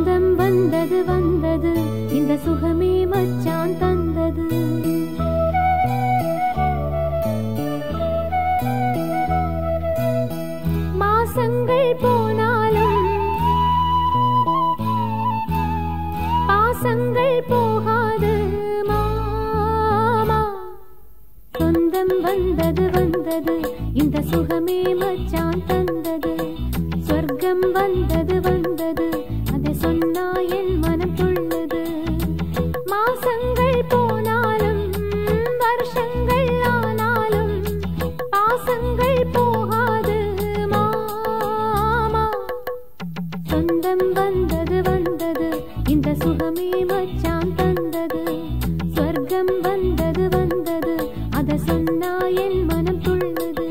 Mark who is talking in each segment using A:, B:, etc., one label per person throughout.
A: சொந்தம் வந்தது வந்தது இந்த சுகமே மச்சான் தந்தது மாசங்கள் போனாலும் பாசங்கள் போகாது மாமா சொந்தம் வந்தது வந்தது இந்த சுகமே மச்சான் தந்தது சொர்க்கம் வந்தது வந்தது அதை சொன்னா என் மனம் துள்ளது மாசங்கள் போனாலும் வருஷங்கள் ஆனாலும் பாசங்கள் போகாது மாமா சொந்தம் வந்தது வந்தது இந்த சுகமே மச்சான் தந்தது சொர்க்கம் வந்தது வந்தது அத சொன்னா என் மனம் துள்ளது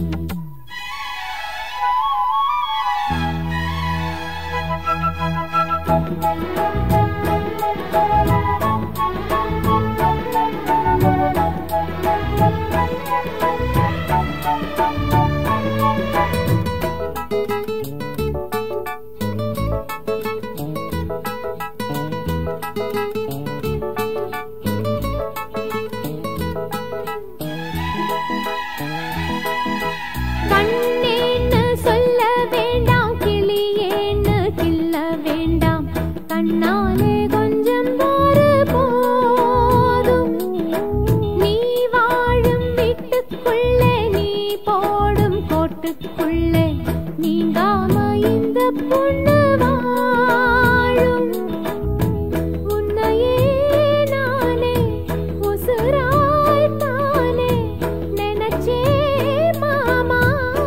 A: கண்ணேன்னு சொல்ல வேண்டாம் கிளியேன்னு கில்ல வேண்டாம் கண்ணாலே கொஞ்சம் பாரு போதும் நீ வாழும் வீட்டுக்குள்ளே நீ போடும் கோட்டுக்குள்ளே நீங்காம இந்த பொண்ணு வாழும் உன்னையே நானே உசுராய் தானே நினைச்சே மாமா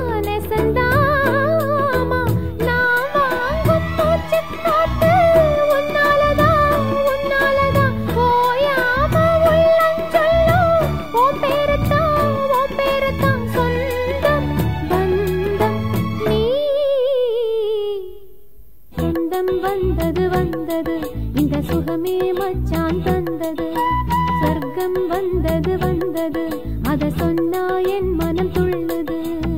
A: நெசந்தாமா நான் வாங்கும் மூச்சு காத்து உன்னாலதான் உன்னாலதான் ஓயாம உள்ளம் சொல்லும் உன் பேரத்தான் உன் பேரத்தான் சொந்தம் பந்தம் நீ சொந்தம் வந்தது வந்தது இந்த சுகமே மச்சான் தந்தது சொர்க்கம் வந்தது வந்தது அத சொன்னா என் மனம் துள்ளுது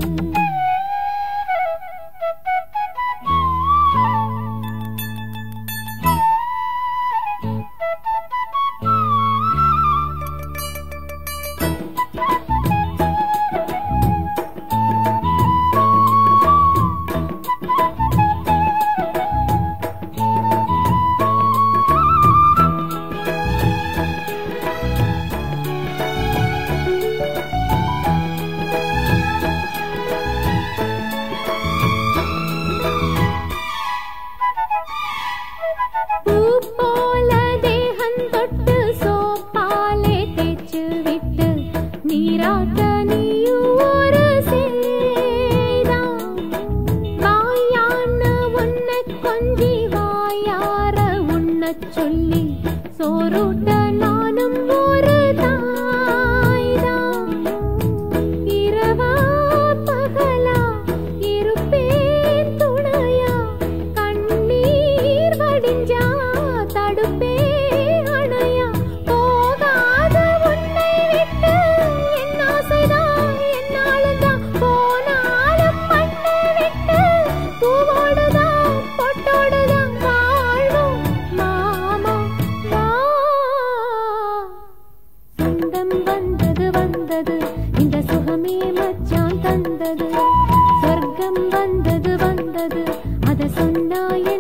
A: பூ போல தேகம் தொட்டு சோப்பாலே தேய்ச்சு விட்டு நீராட்ட நீயும் ஒரு சேதான் வாயான்னு உன்னை கொஞ்சி வாயார உண்ணச் சொல்லி சோறுட்ட நானும் ஒரு தாய்தான் இரவா பகலா இருப்பேன் துணையா கண்ணீர் வடிஞ்சா தடுப்பே அணையா போகாத உன்னை விட்டு என் ஆசைதான் என்னாலதான் போனாலும் மண்ணை விட்டு பூவோடுதான் பொட்டோடுதான் வாழ்வோம் மாமா வா சொந்தம் வந்தது வந்தது இந்த சுகமே மச்சான் தந்தது சொர்க்கம் வந்தது வந்தது அத சொன்னா